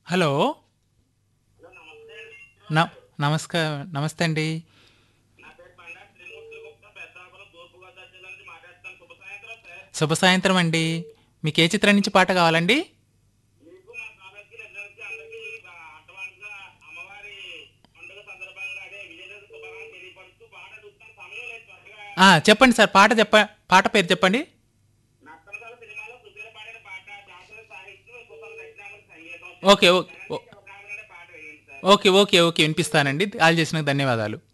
hello న- నమస్కారం నమస్తే అండి శుభ సాయంత్రం అండి మీకు ఏ చిత్రం నుంచి పాట కావాలండి ఆ, చెప్పండి సార్ పాట చెప్ప పాట పేరు చెప్పండి ఓకే ఓకే ఓ- ఓకే ఓకే ఓకే వినిపిస్తానండి కాల్ చేసినందుకు ధన్యవాదాలు